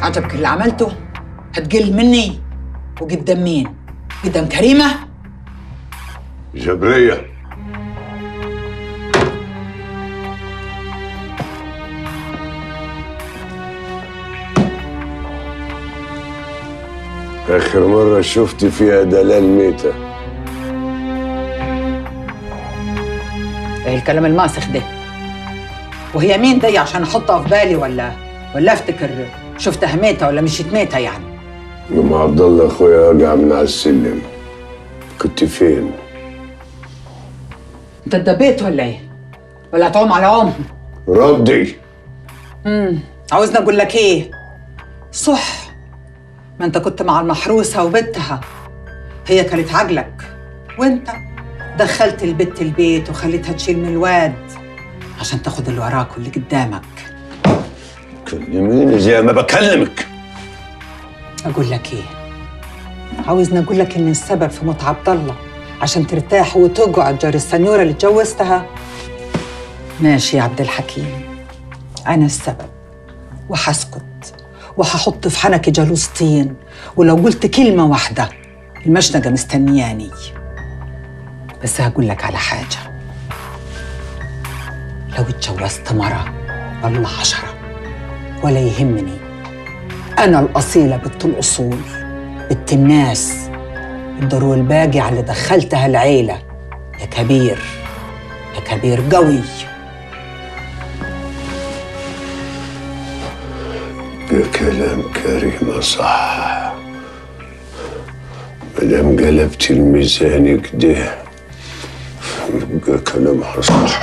عجبك اللي عملته هتقل مني وقدام مين قدام كريمه جبرية آخر مرة شفت فيها دلال ميتة ايه الكلام الماسخ ده وهي مين دي عشان احطها في بالي ولا ولا افتكر شفتها ميتة ولا مشيت ميتة يعني يوم عبد الله اخويا وقع من على السلم كنت فين؟ انت اتدبيت ولا ايه ولا هتعوم على عوم ردي عاوزني اقول لك ايه صح ما انت كنت مع المحروسة وبنتها هي كانت عجلك وانت دخلت البت البيت وخليتها تشيل من الواد عشان تاخد اللي وراك واللي قدامك كلميني زي ما بكلمك اقول لك ايه عاوزني اقول لك ان السبب في موت عبد الله عشان ترتاح وتقعد جار السنيوره اللي اتجوزتها ماشي يا عبد الحكيم انا السبب وهسكت وهحط في حنكي جالوس طين ولو قلت كلمه واحده المشنقه مستنياني بس هقول لك على حاجه لو اتجوزت مره ولا عشره ولا يهمني أنا الأصيلة بنت الأصول بنت الناس الضرو الباقي على اللي دخلتها العيلة يا كبير يا كبير قوي كلام كريمة صح مدام قلبت الميزان كده يبقى كلامها صح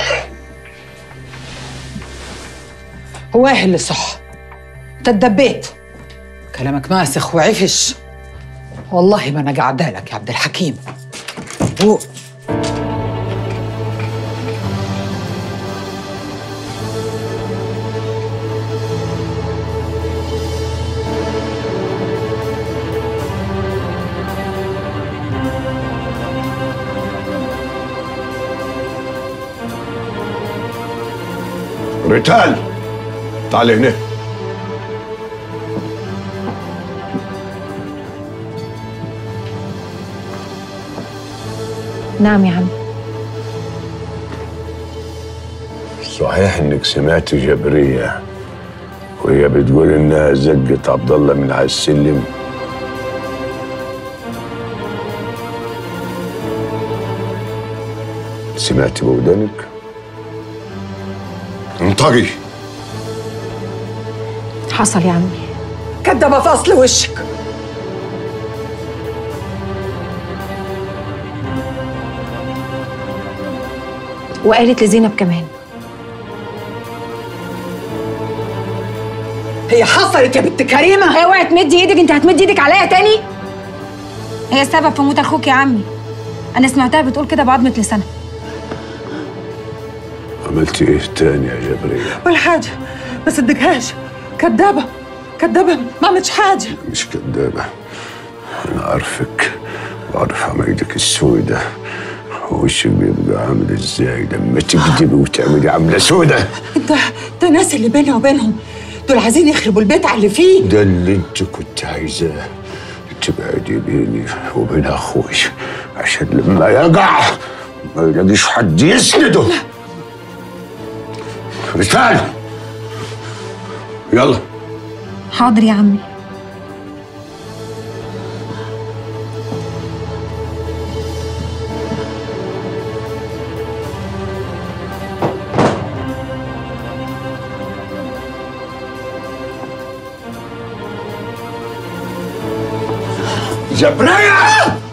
هو إيه اللي صح؟ أنت اتدبيت كلامك ماسخ وعفش والله ما أنا قاعدة لك يا عبد الحكيم هو ريتال تعال هنا نعم يا عم صحيح انك سمعت جبرية وهي بتقول انها زقت عبد الله من على السلم سمعت بودانك انطقي حصل يا عمي كدبة في أصل وشك وقالت لزينب كمان هي حصلت يا بنت كريمة اوعي تمدي ايدك انت هتمدي ايدك عليا تاني هي السبب في موت اخوك يا عمي انا سمعتها بتقول كده بعضمة لسانها عملت ايه تاني يا جبرية ولا حاجة ما صدقهاش كدابة كدابة ما عملتش حاجة مش كدابة أنا عارفك وعارف عمايدك السودة وشك بيبقى عامل ازاي لما تكذبي وتعملي عاملة سودة انت انت الناس اللي بيني وبينهم دول عايزين يخربوا البيت على اللي فيه ده اللي انت كنت عايزاه تبعدي بيني وبين اخوي عشان لما يقع ما يلاقيش حد يسنده رسال يلا حاضر يا عمي جبرية